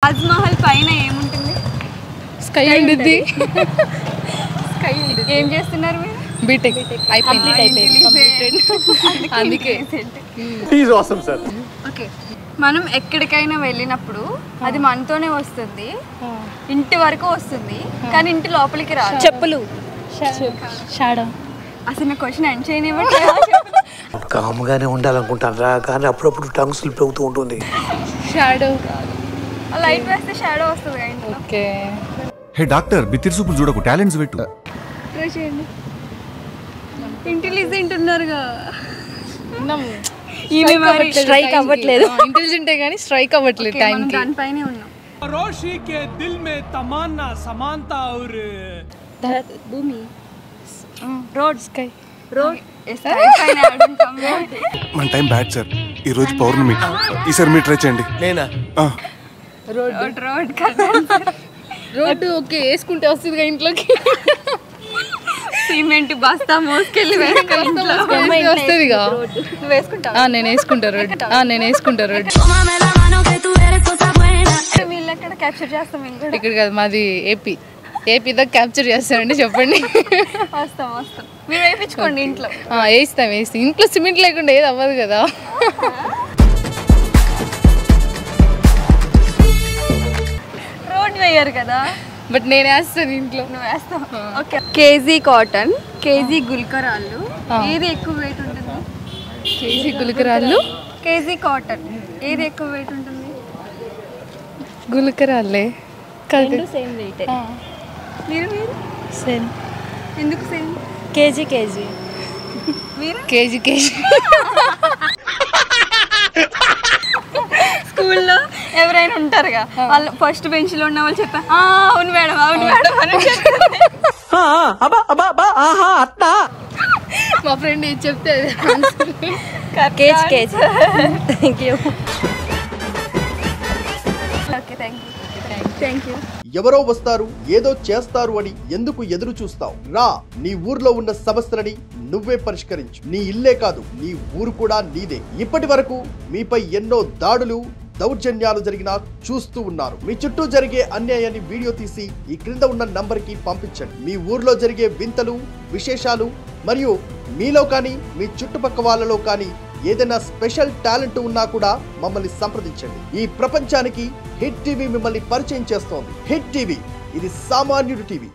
తాజ్ మహల్ పైన ఏముంటుంది స్కై ఉండిద్ది స్కై ఉంటుంది ఏం చేస్తున్నారు మీరు బీటెక్ అయిపోయింది అయిపోయింది అందుకే ఈజ్ ఆసమ్ సార్ ఓకే మనం ఎక్కడికైనా వెళ్ళినప్పుడు అది మనతోనే వస్తుంది ఇంటి వరకు వస్తుంది కానీ ఇంటి లోపలికి రాదు చెప్పులు షాడో అసలు నా క్వశ్చన్ ఎండ్ చేయనివ్వండి కామ్గానే ఉండాలనుకుంటాను రా కానీ అప్పుడప్పుడు టంగ్ స్లిప్ అవుతూ ఉంటుంది షాడో లైట్ వేస్తే షాడో వస్తుంది కదా ఇంట్లో ఓకే హే డాక్టర్ బిత్తిరి సూపులు చూడకు టాలెంట్స్ పెట్టు ట్రై చేయండి ఇంటెలిజెంట్ ఉన్నారుగా ఈమె మరి స్ట్రైక్ అవ్వట్లేదు ఇంటెలిజెంటే కానీ స్ట్రైక్ అవ్వట్లేదు Okay, మనం టైంకి దానిపైనే ఉన్నాం रोशी के दिल में तमन्ना समानता और భూమి రోడ్ స్కై రోడ్ పైన ఆడ ఉంటాం మన టైం బ్యాడ్ సార్ ఈ రోజు పౌర్ణమి ఈసారి మీరు ట్రై చేయండి నేనా ఆ, రోడ్ రోడ్ కదా రోడ్డు ఓకే వేసుకుంటే వస్తుంది ఇంట్లోకి సిమెంట్ బస్తా మోసుకెళ్ళి వేసుకొని ఇంట్లో వస్తుందిగా నువ్వు వేసుకుంటావు ఆ, నేను వేసుకుంటా రోడ్ ఆ, నేను వేసుకుంటా రోడ్ వీళ్ళు ఎక్కడ క్యాప్చర్ చేస్తాం మేము కూడా ఇక్కడ కాదు మాది ఏపీ ఏపీ దాకా క్యాప్చర్ చేస్తారండి చెప్పండి వస్తాం వస్తాం మీరు వేయించుకోండి ఇంట్లో ఆ, వేస్తాం వేస్తాం ఇంట్లో సిమెంట్ లేకుండా ఏది అవ్వదు కదా రోడ్ వేయరు కదా బట్ నేను వేస్తాను ఇంట్లో నువ్వు వేస్తావు ఓకే కేజీ కాటన్ కేజీ గుల్కరాళ్ళు ఏది ఎక్కువ వెయిట్ ఉంటుంది కేజీ గులకరాళ్ళు కేజీ కాటన్ ఏది ఎక్కువ వెయిట్ ఉంటుంది గులకరాళ్ళే కాదు సేమ్ వెయిట్ మీరు మీరు సేమ్ ఎందుకు సేమ్ కేజీ కేజీ మీరు కేజీ కేజీ స్కూల్లో ఎవరైనా ఉంటారుగా వాళ్ళు ఫస్ట్ బెంచ్ లో ఉన్న వాళ్ళు చెప్పా "ఆ, అవును మేడం అవును మేడం అని చెప్తుంది మా ఫ్రెండ్ ఏది చెప్తే అది answer. KG KG thank you okay thank you thank you ఎవరో వస్తారు ఏదో చేస్తారు అని ఎందుకు ఎదురు చూస్తావు రా నీ ఊర్లో ఉన్న సమస్యలని నువ్వే పరిష్కరించు నీ ఇల్లే కాదు నీ ఊరు కూడా నీదే ఇప్పటి వరకు మీపై ఎన్నో దాడులు దౌర్జన్యాలు జరిగినా చూస్తూ ఉన్నారు మీ చుట్టూ జరిగే అన్యాయాన్ని వీడియో తీసి ఈ క్రింద ఉన్న నంబర్కి పంపించండి మీ ఊర్లో జరిగే వింతలు విశేషాలు మరియు మీలో కానీ మీ చుట్టుపక్క వాళ్ళలో కానీ ఏదైనా స్పెషల్ టాలెంట్ ఉన్నా కూడా మమ్మల్ని సంప్రదించండి ఈ ప్రపంచానికి హిట్ టీవీ మిమ్మల్ని పరిచయం చేస్తోంది హిట్ టీవీ ఇది సామాన్యుడి టీవీ